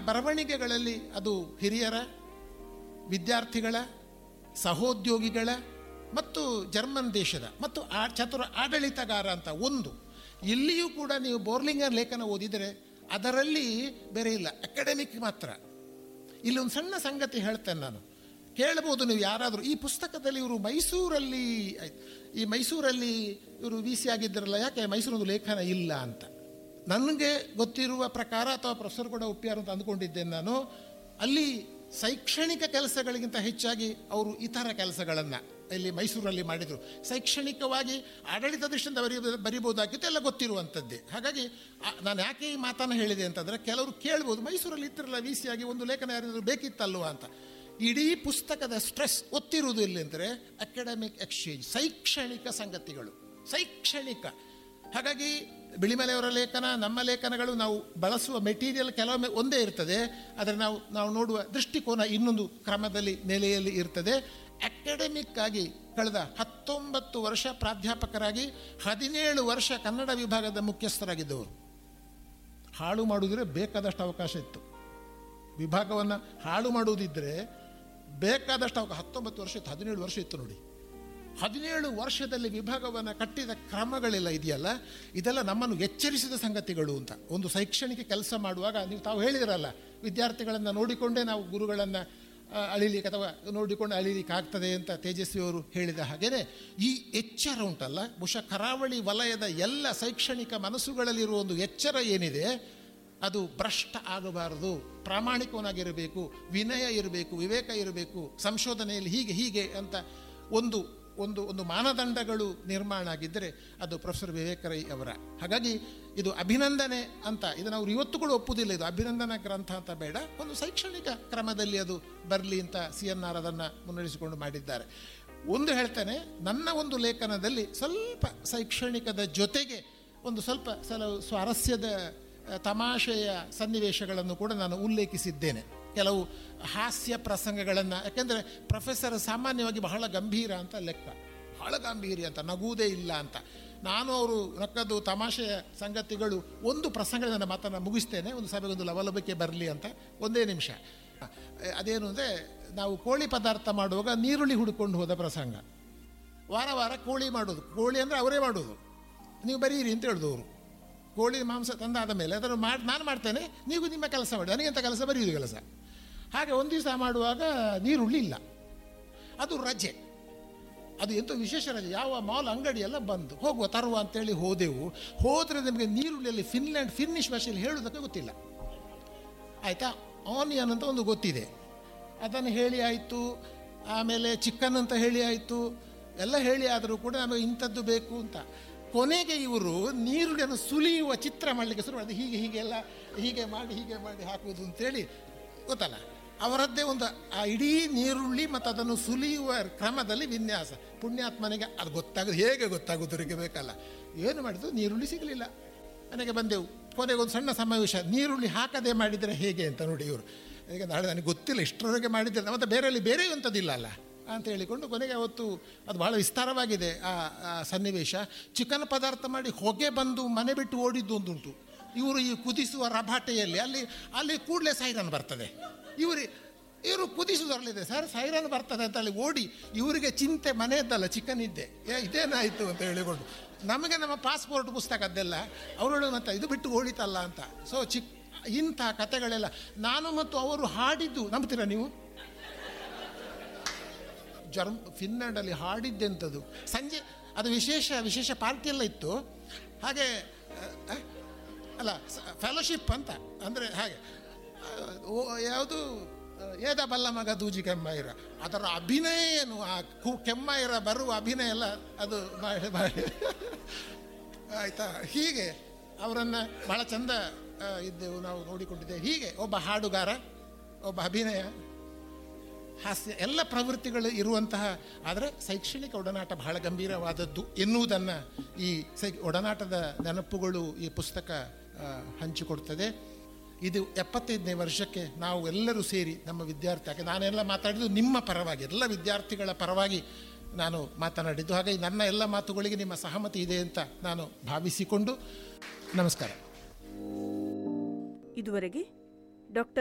ಬರವಣಿಗೆಗಳಲ್ಲಿ ಅದು ಹಿರಿಯರ ವಿದ್ಯಾರ್ಥಿಗಳ ಸಹೋದ್ಯೋಗಿಗಳ ಮತ್ತು ಜರ್ಮನ್ ದೇಶದ ಮತ್ತು ಆ ಚತುರ ಆಡಳಿತಗಾರ ಅಂತ ಒಂದು ಇಲ್ಲಿಯೂ ಕೂಡ ನೀವು ಬೋರ್ಲಿಂಗರ್ ಲೇಖನ ಓದಿದರೆ ಅದರಲ್ಲಿ ಬೇರೆ ಇಲ್ಲ ಅಕಾಡೆಮಿಕ್ ಮಾತ್ರ ಇಲ್ಲೊಂದು ಸಣ್ಣ ಸಂಗತಿ ಹೇಳ್ತೇನೆ ನಾನು ಕೇಳ್ಬೋದು ನೀವು ಯಾರಾದರೂ ಈ ಪುಸ್ತಕದಲ್ಲಿ ಇವರು ಮೈಸೂರಲ್ಲಿ ಆಯ್ತು ಈ ಮೈಸೂರಲ್ಲಿ ಇವರು ವಿ ಸಿ ಆಗಿದ್ದರಲ್ಲ ಯಾಕೆ ಮೈಸೂರೊಂದು ಲೇಖನ ಇಲ್ಲ ಅಂತ ನನಗೆ ಗೊತ್ತಿರುವ ಪ್ರಕಾರ ಅಥವಾ ಪ್ರೊಫೆಸರ್ ಕೂಡ ಒಪ್ಪಿಯಾರು ಅಂತ ಅಂದ್ಕೊಂಡಿದ್ದೇನೆ ನಾನು ಅಲ್ಲಿ ಶೈಕ್ಷಣಿಕ ಕೆಲಸಗಳಿಗಿಂತ ಹೆಚ್ಚಾಗಿ ಅವರು ಇತರ ಕೆಲಸಗಳನ್ನು ಇಲ್ಲಿ ಮೈಸೂರಲ್ಲಿ ಮಾಡಿದರು ಶೈಕ್ಷಣಿಕವಾಗಿ ಆಡಳಿತ ದೃಷ್ಟಿಯಿಂದ ಬರೀ ಬರಿಬೋದಾಗಿತ್ತು ಎಲ್ಲ ಗೊತ್ತಿರುವಂಥದ್ದೇ ಹಾಗಾಗಿ ಆ- ನಾನು ಯಾಕೆ ಈ ಮಾತನ್ನು ಹೇಳಿದೆ ಅಂತಂದರೆ ಕೆಲವರು ಕೇಳ್ಬೋದು ಮೈಸೂರಲ್ಲಿ ಇತ್ತಿರಲ್ಲ ವಿ ಸಿ ಆಗಿ ಒಂದು ಲೇಖನ ಯಾರಾದರೂ ಬೇಕಿತ್ತಲ್ವಾ ಅಂತ ಇಡೀ ಪುಸ್ತಕದ ಸ್ಟ್ರೆಸ್ ಒತ್ತಿರುವುದು ಎಲ್ಲಿ ಅಂದರೆ ಅಕಾಡೆಮಿಕ್ ಎಕ್ಸ್ಚೇಂಜ್ ಶೈಕ್ಷಣಿಕ ಸಂಗತಿಗಳು ಶೈಕ್ಷಣಿಕ ಹಾಗಾಗಿ ಬಿಳಿಮಲೆಯವರ ಲೇಖನ ನಮ್ಮ ಲೇಖನಗಳು ನಾವು ಬಳಸುವ ಮೆಟೀರಿಯಲ್ ಕೆಲವೊಮ್ಮೆ ಒಂದೇ ಇರ್ತದೆ ಆದರೆ ನಾವು ನಾವು ನೋಡುವ ದೃಷ್ಟಿಕೋನ ಇನ್ನೊಂದು ಕ್ರಮದಲ್ಲಿ ನೆಲೆಯಲ್ಲಿ ಇರ್ತದೆ ಅಕಾಡೆಮಿಕ್ ಆಗಿ ಕಳೆದ ಹತ್ತೊಂಬತ್ತು ವರ್ಷ ಪ್ರಾಧ್ಯಾಪಕರಾಗಿ ಹದಿನೇಳು ವರ್ಷ ಕನ್ನಡ ವಿಭಾಗದ ಮುಖ್ಯಸ್ಥರಾಗಿದ್ದವರು ಹಾಳು ಮಾಡುವುದ್ರೆ ಬೇಕಾದಷ್ಟು ಅವಕಾಶ ಇತ್ತು ವಿಭಾಗವನ್ನು ಹಾಳು ಮಾಡುವುದಿದ್ದರೆ ಬೇಕಾದಷ್ಟು ಅವಕಾಶ ಹತ್ತೊಂಬತ್ತು ವರ್ಷ ಇತ್ತು ಹದಿನೇಳು ವರ್ಷ ಇತ್ತು ನೋಡಿ ಹದಿನೇಳು ವರ್ಷದಲ್ಲಿ ವಿಭಾಗವನ್ನು ಕಟ್ಟಿದ ಕ್ರಮಗಳೆಲ್ಲ ಇದೆಯಲ್ಲ ಇದೆಲ್ಲ ನಮ್ಮನ್ನು ಎಚ್ಚರಿಸಿದ ಸಂಗತಿಗಳು ಅಂತ ಒಂದು ಶೈಕ್ಷಣಿಕ ಕೆಲಸ ಮಾಡುವಾಗ ನೀವು ತಾವು ಹೇಳಿದಿರಲ್ಲ ವಿದ್ಯಾರ್ಥಿಗಳನ್ನು ನೋಡಿಕೊಂಡೇ ನಾವು ಗುರುಗಳನ್ನು ಆ, ಅಳಿಲಿಕ್ಕೆ ಅಥವಾ ನೋಡಿಕೊಂಡು ಅಳಿಲಿಕ್ಕೆ ಆಗ್ತದೆ ಅಂತ ತೇಜಸ್ವಿ ಅವರು ಹೇಳಿದ ಹಾಗೆಯೇ ಈ ಎಚ್ಚರ ಉಂಟಲ್ಲ ಬಹುಶಃ ಕರಾವಳಿ ವಲಯದ ಎಲ್ಲ ಶೈಕ್ಷಣಿಕ ಮನಸ್ಸುಗಳಲ್ಲಿರುವ ಒಂದು ಎಚ್ಚರ ಏನಿದೆ ಅದು ಭ್ರಷ್ಟ ಆಗಬಾರದು ಪ್ರಾಮಾಣಿಕವನಾಗಿರಬೇಕು ವಿನಯ ಇರಬೇಕು ವಿವೇಕ ಇರಬೇಕು ಸಂಶೋಧನೆಯಲ್ಲಿ ಹೀಗೆ ಹೀಗೆ ಅಂತ ಒಂದು ಒಂದು ಒಂದು ಮಾನದಂಡಗಳು ನಿರ್ಮಾಣ ಆಗಿದ್ದರೆ ಅದು ಪ್ರೊಫೆಸರ್ ವಿವೇಕ ರೈ ಅವರ ಹಾಗಾಗಿ ಇದು ಅಭಿನಂದನೆ ಅಂತ ಇದನ್ನು ಅವರು ಇವತ್ತು ಕೂಡ ಒಪ್ಪುವುದಿಲ್ಲ ಇದು ಅಭಿನಂದನಾ ಗ್ರಂಥ ಅಂತ ಬೇಡ ಒಂದು ಶೈಕ್ಷಣಿಕ ಕ್ರಮದಲ್ಲಿ ಅದು ಬರಲಿ ಅಂತ ಸಿ ಎನ್ ಆರ್ ಅದನ್ನು ಮುನ್ನಡೆಸಿಕೊಂಡು ಮಾಡಿದ್ದಾರೆ ಒಂದು ಹೇಳ್ತೇನೆ ನನ್ನ ಒಂದು ಲೇಖನದಲ್ಲಿ ಸ್ವಲ್ಪ ಶೈಕ್ಷಣಿಕದ ಜೊತೆಗೆ ಒಂದು ಸ್ವಲ್ಪ ಕೆಲವು ಸ್ವಾರಸ್ಯದ ಆ, ತಮಾಷೆಯ ಸನ್ನಿವೇಶಗಳನ್ನು ಕೂಡ ನಾನು ಉಲ್ಲೇಖಿಸಿದ್ದೇನೆ ಕೆಲವು ಹಾಸ್ಯ ಪ್ರಸಂಗಗಳನ್ನು ಯಾಕೆಂದರೆ ಪ್ರೊಫೆಸರ್ ಸಾಮಾನ್ಯವಾಗಿ ಬಹಳ ಗಂಭೀರ ಅಂತ ಲೆಕ್ಕ ಬಹಳ ಗಾಂಭೀರ್ಯ ಅಂತ ನಗುವುದೇ ಇಲ್ಲ ಅಂತ ನಾನು ಅವರು ನಕ್ಕದ್ದು ತಮಾಷೆಯ ಸಂಗತಿಗಳು ಒಂದು ಪ್ರಸಂಗ ನನ್ನ ಮಾತನ್ನು ಮುಗಿಸ್ತೇನೆ ಒಂದು ಸಭೆಗೊಂದು ಲವಲಭಿಕೆ ಬರಲಿ ಅಂತ ಒಂದೇ ನಿಮಿಷ ಆ, ಅದೇನು ಅಂದರೆ ನಾವು ಕೋಳಿ ಪದಾರ್ಥ ಮಾಡುವಾಗ ನೀರುಳ್ಳಿ ಹುಡ್ಕೊಂಡು ಹೋದ ಪ್ರಸಂಗ ವಾರ ವಾರ ಕೋಳಿ ಮಾಡೋದು ಕೋಳಿ ಅಂದರೆ ಅವರೇ ಮಾಡೋದು ನೀವು ಬರೀರಿ ಅಂತ ಹೇಳಿದ್ರು ಅವರು ಕೋಳಿ ಮಾಂಸ ತಂದಾದ ಮೇಲೆ ಅದನ್ನು ಮಾಡಿ ನಾನು ಮಾಡ್ತೇನೆ ನೀವು ನಿಮ್ಮ ಕೆಲಸ ಮಾಡಿ ನನಗೆಂತ ಕೆಲಸ ಬರೆಯುವುದು ಕೆಲಸ ಹಾಗೆ ಒಂದು ದಿವಸ ಮಾಡುವಾಗ ನೀರುಳ್ಳಿ ಇಲ್ಲ ಅದು ರಜೆ ಅದು ಎಂಥ ವಿಶೇಷ ರಜೆ ಯಾವ ಮಾಲ್ ಅಂಗಡಿ ಎಲ್ಲ ಬಂದು ಹೋಗುವ ತರುವ ಅಂತೇಳಿ ಹೋದೆವು ಹೋದರೆ ನಿಮಗೆ ನೀರುಳ್ಳಿಯಲ್ಲಿ ಫಿನ್ಲ್ಯಾಂಡ್ ಫಿನ್ನಿಶ್ ಭಾಷೆಯಲ್ಲಿ ಹೇಳೋದಕ್ಕೆ ಗೊತ್ತಿಲ್ಲ ಆಯಿತಾ ಆನಿಯನ್ ಅಂತ ಒಂದು ಗೊತ್ತಿದೆ ಅದನ್ನು ಹೇಳಿ ಆಯಿತು ಆಮೇಲೆ ಚಿಕನ್ ಅಂತ ಹೇಳಿ ಆಯಿತು ಎಲ್ಲ ಹೇಳಿ ಆದರೂ ಕೂಡ ನಮಗೆ ಇಂಥದ್ದು ಬೇಕು ಅಂತ ಕೊನೆಗೆ ಇವರು ನೀರುಳಿಯನ್ನು ಸುಲಿಯುವ ಚಿತ್ರ ಮಾಡಲಿಕ್ಕೆ ಶುರು ಮಾಡಿದೆ ಹೀಗೆ ಹೀಗೆ ಎಲ್ಲ ಹೀಗೆ ಮಾಡಿ ಹೀಗೆ ಮಾಡಿ ಹಾಕುವುದು ಅಂತೇಳಿ ಗೊತ್ತಲ್ಲ ಅವರದ್ದೇ ಒಂದು ಆ ಇಡೀ ನೀರುಳ್ಳಿ ಮತ್ತು ಅದನ್ನು ಸುಲಿಯುವ ಕ್ರಮದಲ್ಲಿ ವಿನ್ಯಾಸ ಪುಣ್ಯಾತ್ಮನಿಗೆ ಅದು ಗೊತ್ತಾಗೋದು ಹೇಗೆ ಗೊತ್ತಾಗೋದ್ರಿಗೆ ಬೇಕಲ್ಲ ಏನು ಮಾಡಿದ್ದು ನೀರುಳ್ಳಿ ಸಿಗಲಿಲ್ಲ ಮನೆಗೆ ಬಂದೆವು ಕೊನೆಗೆ ಒಂದು ಸಣ್ಣ ಸಮಾವೇಶ ನೀರುಳ್ಳಿ ಹಾಕದೆ ಮಾಡಿದರೆ ಹೇಗೆ ಅಂತ ನೋಡಿ ಇವರು ಈಗ ನಾಳೆ ನನಗೆ ಗೊತ್ತಿಲ್ಲ ಇಷ್ಟರವರೆಗೆ ಮಾಡಿದ್ದಿಲ್ಲ ಮತ್ತು ಬೇರೆಯಲ್ಲಿ ಬೇರೆ ಅಂಥದ್ದಿಲ್ಲ ಅಲ್ಲ ಅಂತ ಹೇಳಿಕೊಂಡು ಕೊನೆಗೆ ಅವತ್ತು ಅದು ಬಹಳ ವಿಸ್ತಾರವಾಗಿದೆ ಆ ಆ ಸನ್ನಿವೇಶ ಚಿಕನ್ ಪದಾರ್ಥ ಮಾಡಿ ಹೊಗೆ ಬಂದು ಮನೆ ಬಿಟ್ಟು ಓಡಿದ್ದು ಒಂದುಂಟು ಇವರು ಈ ಕುದಿಸುವ ರಭಾಟೆಯಲ್ಲಿ ಅಲ್ಲಿ ಅಲ್ಲಿ ಕೂಡಲೇ ಸೈರನ್ ಬರ್ತದೆ ಇವರು ಇವರು ಕುದಿಸುವುದರಲ್ಲಿದೆ ಸರ್ ಸೈರನ್ ಬರ್ತದೆ ಅಂತ ಹೇಳಿ ಓಡಿ ಇವರಿಗೆ ಚಿಂತೆ ಮನೆಯದ್ದಲ್ಲ ಚಿಕನ್ ಇದ್ದೆ ಏ ಇದೇನಾಯಿತು ಅಂತ ಹೇಳಿಕೊಂಡು ನಮಗೆ ನಮ್ಮ ಪಾಸ್ಪೋರ್ಟ್ ಪುಸ್ತಕದ್ದೆಲ್ಲ ಅವರೊಳಗೆ ಮತ್ತೆ ಇದು ಬಿಟ್ಟು ಓಡಿತಲ್ಲ ಅಂತ ಸೊ ಚಿಕ್ ಇಂಥ ಕತೆಗಳೆಲ್ಲ ನಾನು ಮತ್ತು ಅವರು ಹಾಡಿದ್ದು ನಂಬ್ತೀರಾ ನೀವು ಜರ್ಮ್ ಫಿನ್ಲ್ಯಾಂಡಲ್ಲಿ ಹಾಡಿದ್ದೆಂಥದ್ದು ಸಂಜೆ ಅದು ವಿಶೇಷ ವಿಶೇಷ ಪಾರ್ಟಿ ಎಲ್ಲ ಇತ್ತು ಹಾಗೆ ಆ, ಅಲ್ಲ ಫೆಲೋಶಿಪ್ ಅಂತ ಅಂದರೆ ಹಾಗೆ ಆ, ಓ- ಯಾವುದು ಆ, ಏದ ಬಲ್ಲ ಮಗ ದೂಜಿ ಕೆಮ್ಮಾಯಿರ ಅದರ ಅಭಿನಯ ಏನು ಆ ಕು ಕೆಮ್ಮಾಯಿರ ಬರುವ ಅಭಿನಯ ಎಲ್ಲ ಅದು ಮಾಡಿ ಮಾಡಿ ಆಯಿತಾ ಹೀಗೆ ಅವರನ್ನು ಬಹಳ ಚಂದ ಆ, ಇದ್ದೆವು ನಾವು ನೋಡಿಕೊಂಡಿದ್ದೇವೆ ಹೀಗೆ ಒಬ್ಬ ಹಾಡುಗಾರ ಒಬ್ಬ ಅಭಿನಯ ಹಾಸ್ಯ ಎಲ್ಲ ಪ್ರವೃತ್ತಿಗಳು ಇರುವಂತಹ ಆದರೆ ಶೈಕ್ಷಣಿಕ ಒಡನಾಟ ಬಹಳ ಗಂಭೀರವಾದದ್ದು ಎನ್ನುವುದನ್ನು ಈ ಸೈ ಒಡನಾಟದ ನೆನಪುಗಳು ಈ ಪುಸ್ತಕ ಆ, ಹಂಚಿಕೊಡ್ತದೆ ಇದು ಎಪ್ಪತ್ತೈದನೇ ವರ್ಷಕ್ಕೆ ನಾವು ಎಲ್ಲರೂ ಸೇರಿ ನಮ್ಮ ವಿದ್ಯಾರ್ಥಿ ಯಾಕೆ ನಾನೆಲ್ಲ ಮಾತಾಡಿದ್ದು ನಿಮ್ಮ ಪರವಾಗಿ ಎಲ್ಲ ವಿದ್ಯಾರ್ಥಿಗಳ ಪರವಾಗಿ ನಾನು ಮಾತನಾಡಿದ್ದು ಹಾಗಾಗಿ ನನ್ನ ಎಲ್ಲ ಮಾತುಗಳಿಗೆ ನಿಮ್ಮ ಸಹಮತಿ ಇದೆ ಅಂತ ನಾನು ಭಾವಿಸಿಕೊಂಡು ನಮಸ್ಕಾರ ಇದುವರೆಗೆ ಡಾಕ್ಟರ್